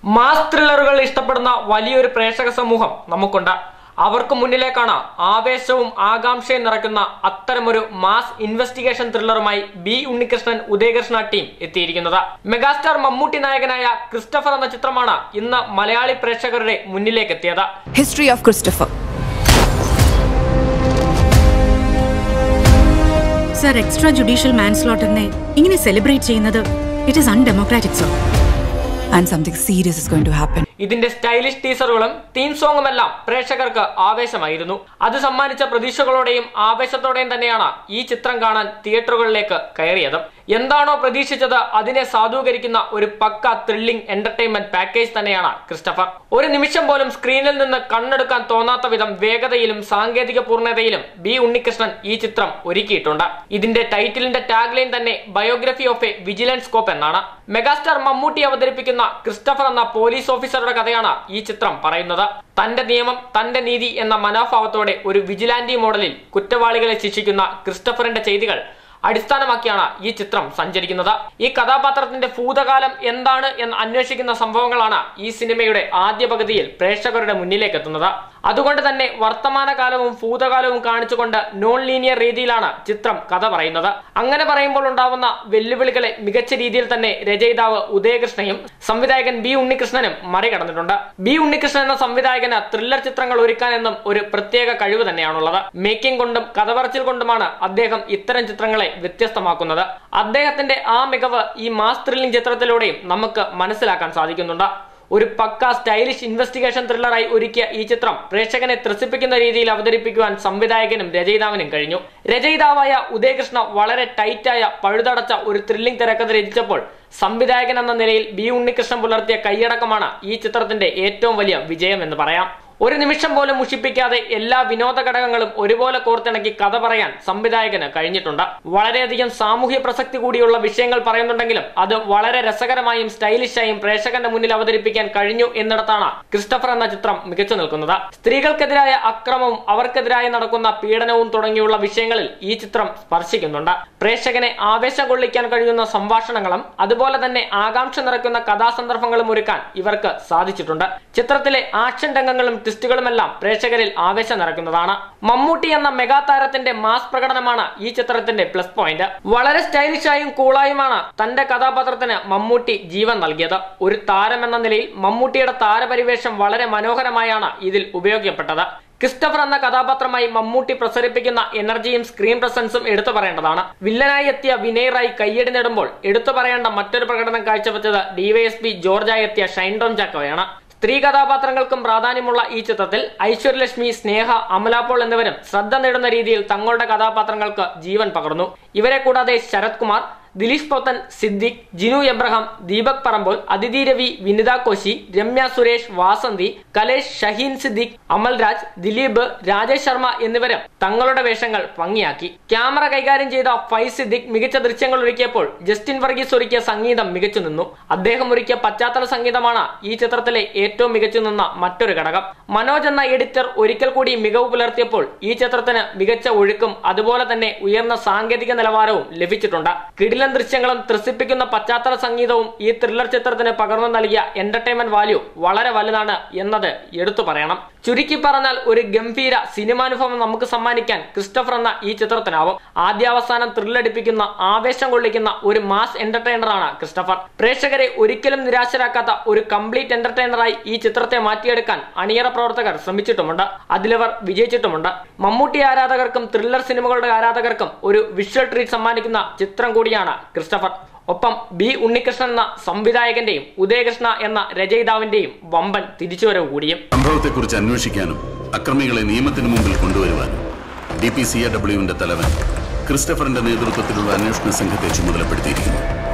Mass ത്രില്ലറുകൾ ഇഷ്ടപ്പെടുന്ന വലിയൊരു പ്രേക്ഷക സമൂഹം നമുക്കുണ്ട് അവർക്ക് മുന്നിലേക്കാണ് ആവേശവും ആകാംക്ഷയും നിറയ്ക്കുന്ന അത്തരമൊരു മാസ് ഇൻവെസ്റ്റിഗേഷൻ ത്രില്ലറുമായി ബി ഉണ്ണികൃഷ്ണൻ ഉദയകൃഷ്ണ ടീം എത്തിയിരിക്കുന്നത് മെഗാസ്റ്റാർ മമ്മൂട്ടി നായകനായ ക്രിസ്റ്റഫർ എന്ന ചിത്രമാണ് ഇന്ന് മലയാളി പ്രേക്ഷകരുടെ മുന്നിലേക്ക് എത്തിയത് History of Christopher. Sir extra judicial മാൻസ്ലോട്ടറിനെ ഇങ്ങനെ സെലിബ്രേറ്റ് ചെയ്യുന്നത് it is undemocratic sir And something serious is going to happen. ഇതിന്റെ സ്റ്റൈലിഷ് ടീസറുകളും തീം സോങ്ങും എല്ലാം പ്രേക്ഷകർക്ക് ആവേശമായിരുന്നു അത് സമ്മാനിച്ച പ്രതീക്ഷകളോടെയും ആവേശത്തോടെയും തന്നെയാണ് ഈ ചിത്രം കാണാൻ തിയേറ്ററുകളിലേക്ക് കയറിയത് എന്താണോ പ്രതീക്ഷിച്ചത് അതിനെ സാധൂകരിക്കുന്ന ഒരു പക്ക ത്രില്ലിംഗ് എന്റർടൈൻമെന്റ് പാക്കേജ് തന്നെയാണ് ക്രിസ്റ്റഫർ ഒരു നിമിഷം പോലും സ്ക്രീനിൽ നിന്ന് കണ്ണെടുക്കാൻ തോന്നാത്ത വിധം വേഗതയിലും സാങ്കേതിക പൂർണ്ണതയിലും ബി ഉണ്ണികൃഷ്ണൻ ഈ ചിത്രം ഒരുക്കിയിട്ടുണ്ട് ഇതിന്റെ ടൈറ്റിലിന്റെ ടാഗ് ലൈൻ തന്നെ biography of a vigilance cop എന്നാണ് മെഗാസ്റ്റാർ മമ്മൂട്ടി അവതരിപ്പിക്കുന്ന ക്രിസ്റ്റഫർ എന്ന പോലീസ് ഓഫീസറുടെ കഥയാണ് ഈ ചിത്രം പറയുന്നത് തന്റെ നിയമം തന്റെ നീതി എന്ന മനോഭാവത്തോടെ ഒരു വിജിലാന്റി മോഡലിൽ കുറ്റവാളികളെ ശിക്ഷിക്കുന്ന ക്രിസ്റ്റഫറിന്റെ ചെയ്തികൾ അടിസ്ഥാനമാക്കിയാണ് ഈ ചിത്രം സഞ്ചരിക്കുന്നത് ഈ കഥാപാത്രത്തിന്റെ ഭൂതകാലം എന്താണ് എന്ന് അന്വേഷിക്കുന്ന സംഭവങ്ങളാണ് ഈ സിനിമയുടെ ആദ്യ പകുതിയിൽ പ്രേക്ഷകരുടെ മുന്നിലേക്ക് എത്തുന്നത് അതുകൊണ്ട് തന്നെ വർത്തമാനകാലവും ഭൂതകാലവും കാണിച്ചുകൊണ്ട് നോൺ ലീനിയർ രീതിയിലാണ് ചിത്രം കഥ പറയുന്നത് അങ്ങനെ പറയുമ്പോൾ ഉണ്ടാവുന്ന വെല്ലുവിളികളെ മികച്ച രീതിയിൽ തന്നെ രചയിതാവ് ഉദയകൃഷ്ണയും സംവിധായകൻ ബി ഉണ്ണികൃഷ്ണനും മറികടന്നിട്ടുണ്ട് ബി ഉണ്ണികൃഷ്ണൻ എന്ന സംവിധായകന് ത്രില്ലർ ചിത്രങ്ങൾ ഒരുക്കാൻ എന്നും ഒരു പ്രത്യേക കഴിവ് തന്നെയാണുള്ളത് മേക്കിംഗ് കൊണ്ടും കഥ പറച്ചിൽ കൊണ്ടുമാണ് അദ്ദേഹം ഇത്തരം ചിത്രങ്ങളെ വ്യത്യസ്തമാക്കുന്നത് അദ്ദേഹത്തിന്റെ ആ മികവ് ഈ മാസ് ത്രില്ലിംഗ് ചിത്രത്തിലൂടെയും നമുക്ക് മനസ്സിലാക്കാൻ സാധിക്കുന്നുണ്ട് ഒരു പക്ക സ്റ്റൈലിഷ് ഇൻവെസ്റ്റിഗേഷൻ ത്രില്ലറായി ഒരുക്കിയ ഈ ചിത്രം പ്രേക്ഷകനെ ത്രസിപ്പിക്കുന്ന രീതിയിൽ അവതരിപ്പിക്കുവാൻ സംവിധായകനും രചയിതാവിനും കഴിഞ്ഞു രചയിതാവായ ഉദയകൃഷ്ണ വളരെ ടൈറ്റായ പഴുതടച്ച ഒരു ത്രില്ലിംഗ് തിരക്കഥ രചിച്ചപ്പോൾ സംവിധായകൻ എന്ന നിലയിൽ ബി ഉണ്ണികൃഷ്ണൻ പുലർത്തിയ കൈയടക്കമാണ് ഈ ചിത്രത്തിന്റെ ഏറ്റവും വലിയ വിജയം എന്ന് പറയാം ഒരു നിമിഷം പോലും മുഷിപ്പിക്കാതെ എല്ലാ വിനോദ ഘടകങ്ങളും ഒരുപോലെ കോർത്തിണക്കി കഥ പറയാൻ സംവിധായകന് കഴിഞ്ഞിട്ടുണ്ട് വളരെയധികം സാമൂഹ്യ പ്രസക്തി കൂടിയുള്ള വിഷയങ്ങൾ പറയുന്നുണ്ടെങ്കിലും അത് വളരെ രസകരമായും സ്റ്റൈലിഷായും പ്രേക്ഷകന്റെ മുന്നിൽ അവതരിപ്പിക്കാൻ കഴിഞ്ഞു എന്നിടത്താണ് ക്രിസ്റ്റഫർ എന്ന ചിത്രം മികച്ചു നിൽക്കുന്നത് സ്ത്രീകൾക്കെതിരായ അക്രമവും അവർക്കെതിരായി നടക്കുന്ന പീഡനവും തുടങ്ങിയുള്ള വിഷയങ്ങളിൽ ഈ ചിത്രം സ്പർശിക്കുന്നുണ്ട് പ്രേക്ഷകനെ ആവേശം കൊള്ളിക്കാൻ കഴിയുന്ന സംഭാഷണങ്ങളും അതുപോലെ തന്നെ ആകാംക്ഷ നിറയ്ക്കുന്ന കഥാസന്ദർഭങ്ങളും ഒരുക്കാൻ ഇവർക്ക് സാധിച്ചിട്ടുണ്ട് ചിത്രത്തിലെ ആക്ഷൻ രംഗങ്ങളും ട്വിസ്റ്റുകളുമെല്ലാം പ്രേക്ഷകരിൽ ആവേശം നിറയ്ക്കുന്നതാണ് മമ്മൂട്ടി എന്ന മെഗാ താരത്തിന്റെ മാസ് പ്രകടനമാണ് ഈ ചിത്രത്തിന്റെ പ്ലസ് പോയിന്റ് വളരെ സ്റ്റൈലിഷായും കൂളായുമാണ് തന്റെ കഥാപാത്രത്തിന് മമ്മൂട്ടി ജീവൻ നൽകിയത് ഒരു താരം എന്ന നിലയിൽ മമ്മൂട്ടിയുടെ താരപരിവേഷം വളരെ മനോഹരമായാണ് ഇതിൽ ഉപയോഗിക്കപ്പെട്ടത് ക്രിസ്റ്റഫർ എന്ന കഥാപാത്രമായി മമ്മൂട്ടി പ്രസരിപ്പിക്കുന്ന എനർജിയും സ്ക്രീൻ പ്രസൻസും എടുത്തു പറയേണ്ടതാണ് വില്ലനായി എത്തിയ വിനയ് റായ് കയ്യടി നേടുമ്പോൾ എടുത്തു പറയേണ്ട മറ്റൊരു പ്രകടനം കാഴ്ചവെച്ചത് ഡിവൈഎസ്പി ജോർജായി എത്തിയ ഷൈൻ ടോം ചാക്കോയാണ് സ്ത്രീ കഥാപാത്രങ്ങൾക്കും പ്രാധാന്യമുള്ള ഈ ചിത്രത്തിൽ ഐശ്വര്യലക്ഷ്മി സ്നേഹ അമലാപോൾ എന്നിവരും ശ്രദ്ധ നേടുന്ന രീതിയിൽ തങ്ങളുടെ കഥാപാത്രങ്ങൾക്ക് ജീവൻ പകർന്നു ഇവരെ കൂടാതെ ശരത് കുമാർ ദിലീഷ് പോത്തൻ സിദ്ദിഖ് ജിനു എബ്രഹാം ദീപക് പറമ്പോൾ അതിഥി രവി വിനിത കോശി രമ്യ സുരേഷ് വാസന്തി കലേഷ് ഷഹീൻ സിദ്ദിഖ് അമൽരാജ് ദിലീപ് രാജേഷ് ശർമ്മ എന്നിവരും തങ്ങളുടെ വേഷങ്ങൾ ഭംഗിയാക്കി ക്യാമറ കൈകാര്യം ചെയ്ത ഫൈസ് സിദ്ദിഖ് മികച്ച ദൃശ്യങ്ങൾ ഒരുക്കിയപ്പോൾ ജസ്റ്റിൻ വർഗീസ് ഒരുക്കിയ സംഗീതം മികച്ചു നിന്നു അദ്ദേഹം ഒരുക്കിയ പശ്ചാത്തല സംഗീതമാണ് ഈ ചിത്രത്തിലെ ഏറ്റവും മികച്ചു നിന്ന മറ്റൊരു ഘടകം മനോജ് എന്ന എഡിറ്റർ ഒരിക്കൽ കൂടി മികവ് പുലർത്തിയപ്പോൾ ഈ ചിത്രത്തിന് മികച്ച ഒഴുക്കും അതുപോലെ തന്നെ ഉയർന്ന സാങ്കേതിക നിലവാരവും ലഭിച്ചിട്ടുണ്ട് കിടിലൻ ദൃശ്യങ്ങളും ത്രസിപ്പിക്കുന്ന പശ്ചാത്തല സംഗീതവും ഈ ത്രില്ലർ ചിത്രത്തിന് പകർന്നു നൽകിയ എന്റർടൈൻമെന്റ് വാല്യൂ വളരെ വലുതാണ് എന്നത് എടുത്തു പറയണം ചുരുക്കി പറഞ്ഞാൽ ഒരു ഗംഭീര സിനിമാനുഭവം നമുക്ക് സമ്മാനിക്കാൻ ക്രിസ്റ്റഫർ എന്ന ഈ ചിത്രത്തിനാവും ആദ്യാവസാനം ത്രില്ലടിപ്പിക്കുന്ന ആവേശം കൊള്ളിക്കുന്ന ഒരു മാസ് എന്റർടൈനറാണ് ക്രിസ്റ്റഫർ പ്രേക്ഷകരെ ഒരിക്കലും നിരാശരാക്കാത്ത ഒരു കംപ്ലീറ്റ് എന്റർടൈനറായി ഈ ചിത്രത്തെ മാറ്റിയെടുക്കാൻ അണിയറ പ്രവർത്തകർ ശ്രമിച്ചിട്ടുമുണ്ട് അതിലവർ വിജയിച്ചിട്ടുമുണ്ട് മമ്മൂട്ടി ആരാധകർക്കും ത്രില്ലർ സിനിമകളുടെ ആരാധകർക്കും ഒരു വിഷ്വൽ ട്രീറ്റ് സമ്മാനിക്കുന്ന ചിത്രം കൂടിയാണ് ക്രിസ്റ്റഫർ ഒപ്പം ബി ഉണ്ണികൃഷ്ണൻ എന്ന സംവിധായകന്റെയും ഉദയകൃഷ്ണ എന്ന രചയിതാവിന്റെയും വമ്പൻ തിരിച്ചുവരവ് കൂടിയും സംഭവത്തെക്കുറിച്ച് അന്വേഷിക്കാനും അക്രമികളെ നിയമത്തിന് മുമ്പിൽ കൊണ്ടുവരുവാനും ഡി പി സി എ ഡബ്ല്യുവിന്റെ തലവൻ ക്രിസ്റ്റഫറിന്റെ നേതൃത്വത്തിലുള്ള അന്വേഷണ സംഘത്തെ ചുമതലപ്പെടുത്തിയിരിക്കുന്നു